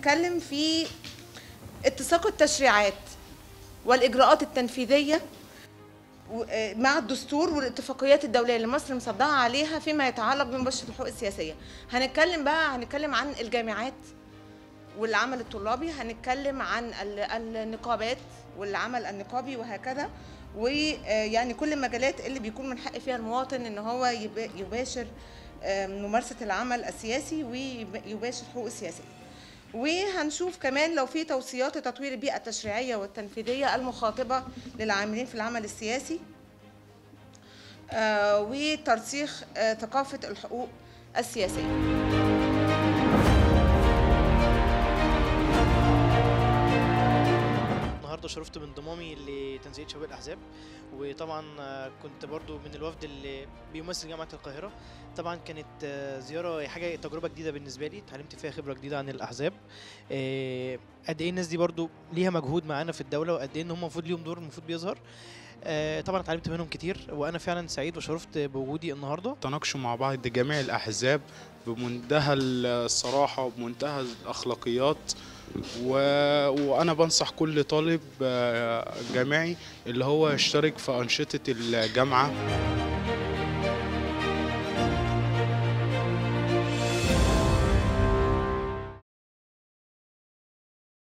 هنتكلم في اتساق التشريعات والاجراءات التنفيذيه و- آه، مع الدستور والاتفاقيات الدوليه اللي مصر مصدقه عليها فيما يتعلق بمباشره الحقوق السياسيه هنتكلم بقى هنتكلم عن الجامعات والعمل الطلابي هنتكلم عن ال- النقابات والعمل النقابي وهكذا ويعني كل المجالات اللي بيكون من حق فيها المواطن ان هو يب- يباشر آم، ممارسه العمل السياسي ويباشر حقوقه السياسيه وهنشوف كمان لو في توصيات لتطوير البيئه التشريعيه والتنفيذيه المخاطبه للعاملين في العمل السياسي آه، وترسيخ آه، ثقافه الحقوق السياسيه النهارده شرفت بانضمامي لتنسيق شباب الاحزاب وطبعا آه، كنت برضو من الوفد اللي بيمثل جامعه القاهره طبعا كانت آه، زياره حاجه تجربه جديده بالنسبه لي اتعلمت فيها خبره جديده عن الاحزاب آه، قد ايه الناس دي برضو ليها مجهود معانا في الدوله وقد ايه ان هم المفروض ليهم دور المفروض بيظهر آه، طبعا اتعلمت منهم كتير وانا فعلا سعيد وشرفت بوجودي النهارده تناقشوا مع بعض جميع الأحزاب بمنتهى الصراحة وبمنتهى الأخلاقيات و... وأنا بنصح كل طالب آه، جامعي اللي هو يشترك في أنشطة الجامعة